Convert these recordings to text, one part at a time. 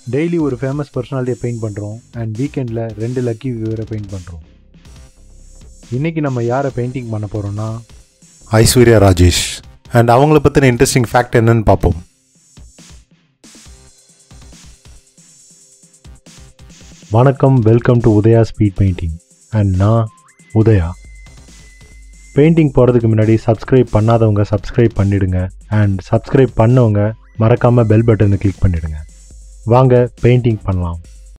daily ஒரு famous பர்சனாலிட்டியை paint பண்ணுறோம் அண்ட் வீக்கெண்டில் ரெண்டு லக்கி வியூவரை பெயிண்ட் பண்ணுறோம் இன்றைக்கி நம்ம யாரை பெயிண்டிங் பண்ண போகிறோம்னா ஐஸ்வர்யா ராஜேஷ் அண்ட் அவங்கள பற்றின இன்ட்ரெஸ்டிங் ஃபேக்ட் என்னன்னு பார்ப்போம் வணக்கம் welcome to Udaya speed painting and நான் உதயா பெயிண்டிங் போகிறதுக்கு முன்னாடி சப்ஸ்கிரைப் பண்ணாதவங்க சப்ஸ்கிரைப் பண்ணிடுங்க அண்ட் சப்ஸ்கிரைப் பண்ணவங்க மறக்காமல் பெல் பட்டனை கிளிக் பண்ணிடுங்க வாங்க பெயிண்டிங் பண்ணலாம்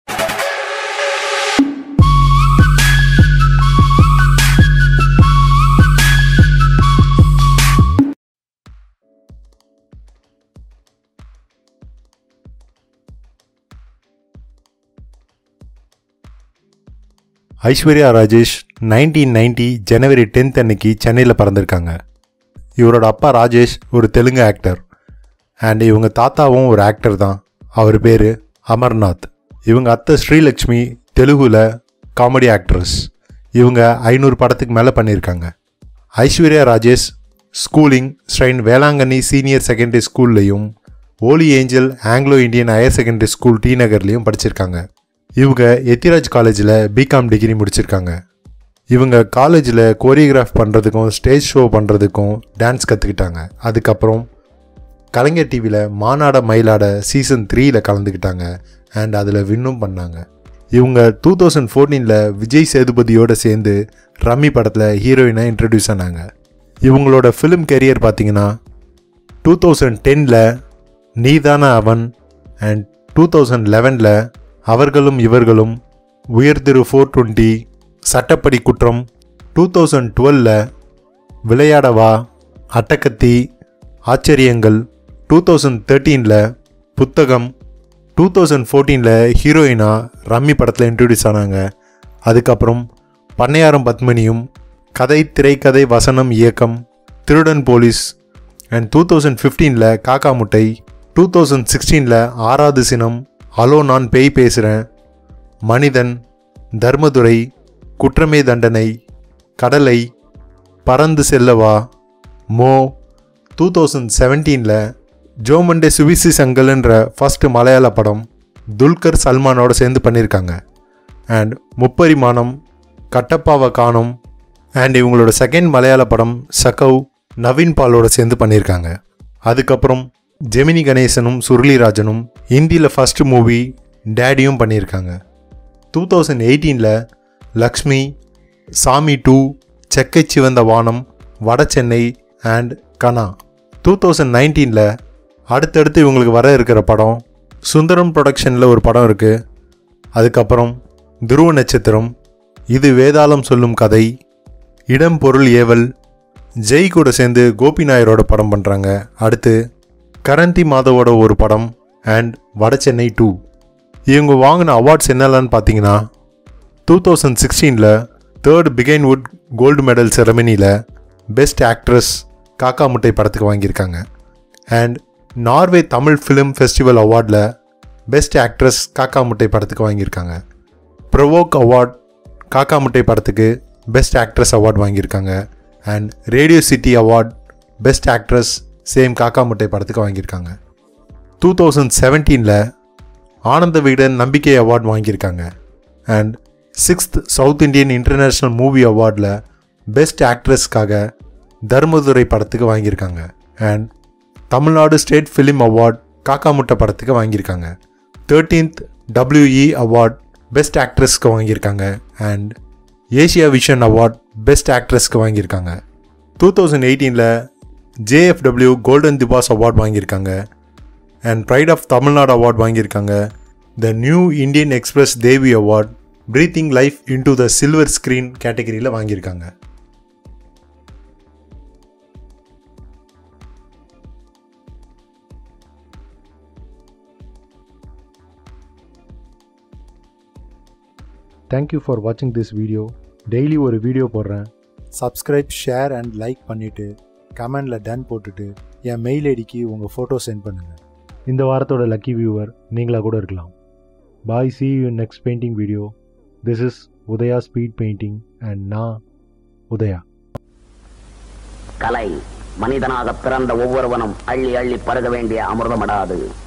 ஐஸ்வர்யா ராஜேஷ் நைன்டீன் நைன்டி ஜனவரி டென்த் அன்னைக்கு சென்னையில் பிறந்திருக்காங்க இவரோட அப்பா ராஜேஷ் ஒரு தெலுங்கு ஆக்டர் அண்ட் இவங்க தாத்தாவும் ஒரு ஆக்டர் தான் அவர் பேர் அமர்நாத் இவங்க அத்தை ஸ்ரீலக்ஷ்மி தெலுங்குல காமெடி ஆக்ட்ரஸ் இவங்க ஐநூறு படத்துக்கு மேலே பண்ணியிருக்காங்க ஐஸ்வர்யா ராஜேஷ் ஸ்கூலிங் ஸ்ட்ரைன் வேளாங்கண்ணி சீனியர் செகண்டரி ஸ்கூல்லையும் holy angel Anglo Indian higher secondary school T நகர்லையும் படிச்சிருக்காங்க இவங்க எத்திராஜ் காலேஜில் பிகாம் டிகிரி முடிச்சிருக்காங்க இவங்க காலேஜில் கோரியோகிராஃப் பண்ணுறதுக்கும் ஸ்டேஜ் ஷோ பண்ணுறதுக்கும் டான்ஸ் கற்றுக்கிட்டாங்க அதுக்கப்புறம் கலைஞர் டிவியில் மாநாட மயிலாட சீசன் த்ரீயில் கலந்துக்கிட்டாங்க அண்ட் அதில் வின்னும் பண்ணாங்க இவங்க டூ தௌசண்ட் ஃபோர்டீனில் விஜய் சேதுபதியோடு சேர்ந்து ரம்மி படத்தில் ஹீரோயினாக இன்ட்ரடியூஸ் ஆனாங்க இவங்களோட ஃபிலிம் கெரியர் பார்த்தீங்கன்னா டூ தௌசண்ட் டெனில் நீதான அவன் அண்ட் டூ தௌசண்ட் லெவனில் அவர்களும் இவர்களும் உயர்திரு ஃபோர் டுவெண்ட்டி சட்டப்படி குற்றம் டூ தௌசண்ட் டுவெலில் விளையாடவா அட்டக்கத்தி ஆச்சரியங்கள் டூ தௌசண்ட் தேர்ட்டீனில் புத்தகம் டூ தௌசண்ட் ஃபோர்டீனில் ஹீரோயினா ரம்மி படத்தில் இன்ட்ரடியூஸ் ஆனாங்க அதுக்கப்புறம் பண்ணையாரம் பத்மினியும் கதை திரைக்கதை வசனம் இயக்கம் திருடன் போலீஸ் அண்ட் டூ தௌசண்ட் ஃபிஃப்டீனில் காக்கா முட்டை டூ தௌசண்ட் சிக்ஸ்டீனில் ஆறாவது சினம் ஹலோ நான் பேய் பேசுகிறேன் மனிதன் தர்மதுரை குற்றமே தண்டனை கடலை பறந்து செல்லவா மோ டூ தௌசண்ட் செவன்டீனில் ஜோமண்டே சுவிசி சங்கல்ன்ற ஃபஸ்ட்டு மலையாள படம் துல்கர் சல்மானோட சேர்ந்து பண்ணியிருக்காங்க அண்ட் முப்பரிமாணம் கட்டப்பாவை காணும் அண்ட் இவங்களோட செகண்ட் மலையாள படம் சகவ் நவீன் பாலோட சேர்ந்து பண்ணியிருக்காங்க அதுக்கப்புறம் ஜெமினி கணேசனும் சுருளிராஜனும் ஹிந்தியில் ஃபர்ஸ்ட் மூவி டேடியும் பண்ணியிருக்காங்க டூ தௌசண்ட் எயிட்டீனில் லக்ஷ்மி சாமி டூ செக்கை Chivantha Vaanam Vada Chennai and Kanaa two thousand நைன்டீனில் அடுத்தடுத்து இவங்களுக்கு வர இருக்கிற படம் சுந்தரம் ப்ரொடக்ஷனில் ஒரு படம் இருக்குது அதுக்கப்புறம் துருவ நட்சத்திரம் இது வேதாளம் சொல்லும் கதை இடம் பொருள் ஏவல் ஜெய் கூட சேர்ந்து கோபி நாயரோட படம் பண்ணுறாங்க அடுத்து கரந்தி மாதவோட ஒரு படம் அண்ட் வடசென்னை டூ இவங்க வாங்கின அவார்ட்ஸ் என்னெல்லாம்னு பார்த்தீங்கன்னா டூ தௌசண்ட் சிக்ஸ்டீனில் தேர்ட் பிகைன்வுட் கோல்டு மெடல் செரமனியில் பெஸ்ட் ஆக்ட்ரஸ் காக்கா முட்டை படத்துக்கு வாங்கியிருக்காங்க and Norway Tamil film festival அவார்டில் பெஸ்ட் ஆக்ட்ரஸ் காக்கா முட்டை படத்துக்கு வாங்கியிருக்காங்க ப்ரொவோக் அவார்ட் காக்கா முட்டை படத்துக்கு பெஸ்ட் ஆக்ட்ரஸ் அவார்ட் வாங்கியிருக்காங்க and radio city award best actress same Kaakka Muttai படத்துக்கு வாங்கியிருக்காங்க டூ தௌசண்ட் செவன்டீனில் ஆனந்த விகடன் நம்பிக்கை அவார்ட் வாங்கியிருக்காங்க and sixth south Indian international movie அவார்டில் பெஸ்ட் ஆக்ட்ரஸ்க்காக தர்மதுரை படத்துக்கு வாங்கியிருக்காங்க and Tamil Nadu state film award Kaakka Muttai படத்துக்கு வாங்கியிருக்காங்க தேர்ட்டீன்த் டபிள்யூஇ அவார்ட் பெஸ்ட் ஆக்ட்ரஸ்க்கு வாங்கியிருக்காங்க and Asia vision award best ஆக்ட்ரஸ்க்கு வாங்கியிருக்காங்க டூ தௌசண்ட் எயிட்டீனில் ஜேஎஃப்டபிள்யூ கோல்டன் திபாஸ் அவார்ட் வாங்கியிருக்காங்க and pride of Tamil Nadu award வாங்கியிருக்காங்க the new Indian express Devi award breathing life into the silver screen கேட்டகரியில் வாங்கியிருக்காங்க தேங்க்யூ ஃபார் வாட்சிங் திஸ் வீடியோ டெய்லி ஒரு video போடுறேன் சப்ஸ்கிரைப் ஷேர் அண்ட் லைக் பண்ணிவிட்டு கமெண்டில் டன் போட்டுட்டு என் மெயில் ஐடிக்கு உங்கள் ஃபோட்டோ சென்ட் பண்ணுங்கள் இந்த வாரத்தோட லக்கி வியூவர் நீங்களாக கூட இருக்கலாம் bye see you next painting video this is Udaya speed painting and நான் உதயா கலை மனிதனாக பிறந்த ஒவ்வொருவனும் அள்ளி அள்ளி பருக வேண்டிய அமிர்தமடாது